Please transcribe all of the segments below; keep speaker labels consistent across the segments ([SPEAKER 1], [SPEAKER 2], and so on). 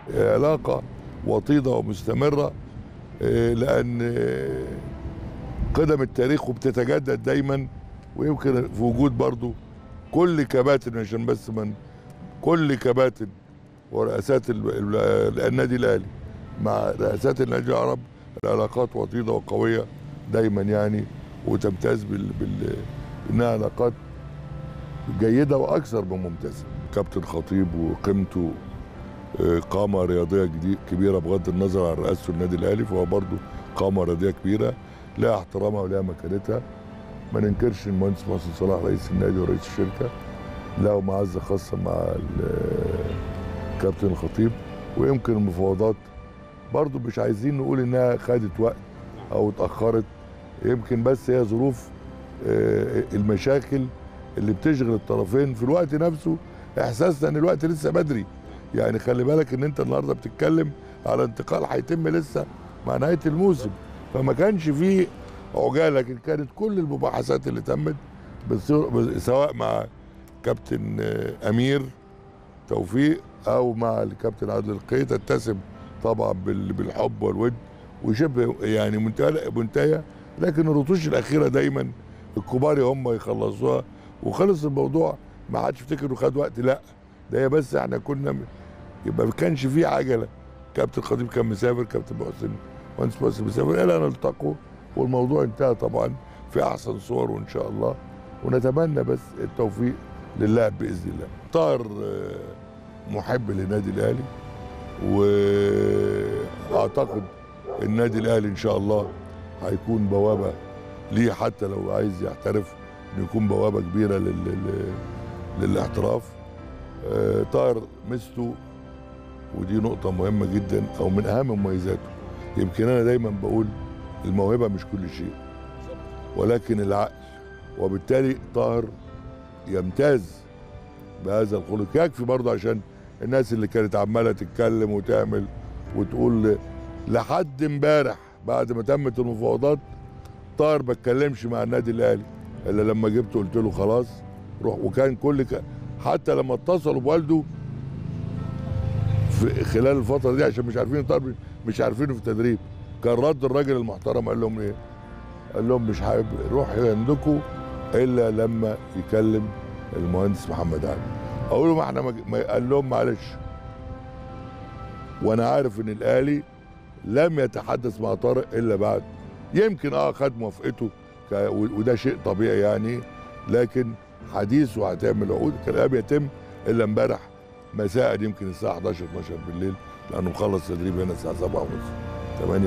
[SPEAKER 1] علاقه وطيده ومستمره آه، لان آه، قدم التاريخ وبتتجدد دايما ويمكن في وجود برضو كل كباتن عشان بس من كل كباتن ورئاسات ال- ال- النادي الاهلي مع رئاسات النادي العرب العلاقات وطيده وقويه دايما يعني وتمتاز بال... بال... انها علاقات جيده واكثر من ممتازه كابتن خطيب وقيمته آه، قامه رياضيه جديد كبيره بغض النظر عن رئاسته النادي الاهلي فهو برضه قامه رياضيه كبيره لها احترامها ولها مكانتها ما ننكرش المهندس محسن صلاح رئيس النادي ورئيس الشركه له معزه خاصه مع ال- كابتن الخطيب ويمكن المفاوضات برضه مش عايزين نقول انها خدت وقت او اتاخرت يمكن بس هي ظروف آه، المشاكل اللي بتشغل الطرفين في الوقت نفسه احساسنا ان الوقت لسه بدري يعني خلي بالك ان انت النهارده بتتكلم على انتقال هيتم لسه مع نهايه الموسم فما كانش فيه عجاله لكن كانت كل المباحثات اللي تمت بصير- سواء مع كابتن آه، امير توفيق او مع الكابتن عادل القيت تتسم طبعا بال- بالحب والود وشبه يعني منتهى منتهيه لكن الرطوش الاخيره دايما الكبار هم يخلصوها وخلص الموضوع ما حدش يفتكر انه خد وقت لا ده هي بس احنا كنا م- يبقى ما كانش فيه عجله كابتن خطيب كان مسافر كابتن محسن مهندس محسن مسافر الى ان التقوا والموضوع انتهى طبعا في احسن صور وان شاء الله ونتمنى بس التوفيق للاعب باذن الله طاهر آه، محب للنادي الاهلي واعتقد النادي الاهلي ان شاء الله هيكون بوابه ليه حتى لو عايز يحترف انه يكون بوابه كبيره لل... لل... للاحتراف آه، طاهر ميزته ودي نقطه مهمه جدا او من اهم مميزاته يمكن انا دايما بقول الموهبه مش كل شيء ولكن العقل وبالتالي طاهر يمتاز بهذا الخلق يكفي برضه عشان الناس اللي كانت عماله تتكلم وتعمل وتقول لحد امبارح بعد ما تمت المفاوضات طاهر ما اتكلمش مع النادي الاهلي الا لما جبته قلت له خلاص روح وكان كل ك... حتى لما اتصلوا بوالده في خلال الفتره دي عشان مش عارفين طاهر مش عارفينه في التدريب كان رد الراجل المحترم قال لهم ايه؟ قال لهم مش حابب روح عندكم الا لما يكلم المهندس محمد علي اقول له ما احنا ما- ما قال لهم معلش وانا عارف ان الاهلي لم يتحدث مع طارق الا بعد يمكن اه خد موافقته ك- و- وده شيء طبيعي يعني لكن حديثه هتعمل عقود كان لم يتم الا امبارح مساء يمكن الساعه 11 12 بالليل لانه مخلص تدريب هنا الساعه 7 ونص 8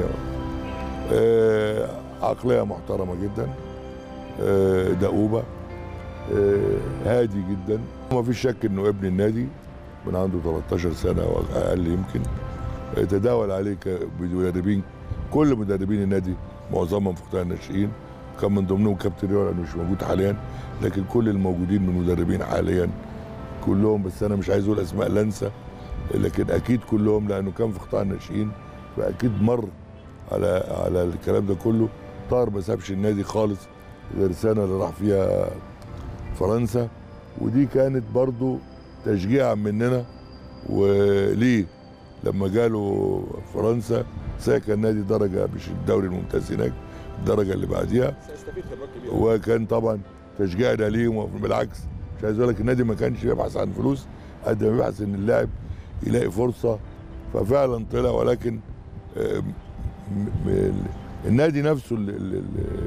[SPEAKER 1] آه عقليه محترمه جدا آه دؤوبه آه هادي جدا وما فيش شك انه ابن النادي من عنده 13 سنه او اقل يمكن آه، تداول عليه ك- بمدربين كل مدربين النادي معظمهم في قطاع الناشئين كان من ضمنهم كابتن ريو لانه مش موجود حاليا لكن كل الموجودين من المدربين حاليا كلهم بس انا مش عايز اقول اسماء لانسى لكن اكيد كلهم لانه كان في قطاع الناشئين فاكيد مر على على الكلام ده كله طاهر ما سابش النادي خالص غير سنه اللي راح فيها فرنسا ودي كانت برضو تشجيعا مننا وليه لما جاله فرنسا ساكن النادي درجه مش الدوري الممتاز هناك الدرجه اللي بعديها
[SPEAKER 2] سيستفيد خبرات كبيره
[SPEAKER 1] وكان طبعا تشجيعنا ليهم وبالعكس مش عايز اقول لك النادي ما كانش بيبحث عن فلوس قد ما بيبحث ان اللاعب يلاقي فرصه ففعلا طلع ولكن آه، م- م- النادي نفسه اللي, اللي,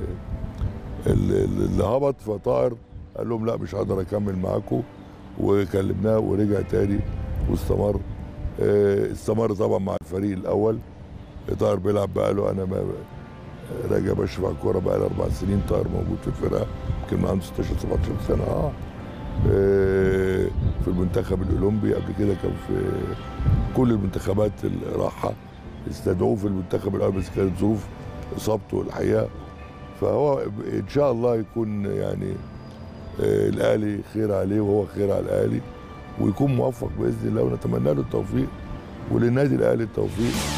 [SPEAKER 1] اللي, اللي هبط فطاهر قال لهم لا مش هقدر اكمل معاكم وكلمناه ورجع تاني واستمر آه، استمر طبعا مع الفريق الاول طاهر بيلعب بقى له انا ما راجع بشرف على الكوره بقى لي اربع سنين طاهر موجود في الفرقه يمكن عنده 16 17 سنه اه آه، في المنتخب الاولمبي قبل كده كان في كل المنتخبات اللي راحها استدعوه في المنتخب الاول بس كانت ظروف اصابته الحقيقه فهو ان شاء الله يكون يعني آه، الاهلي خير عليه وهو خير على الاهلي ويكون موفق باذن الله ونتمنى له التوفيق وللنادي الاهلي التوفيق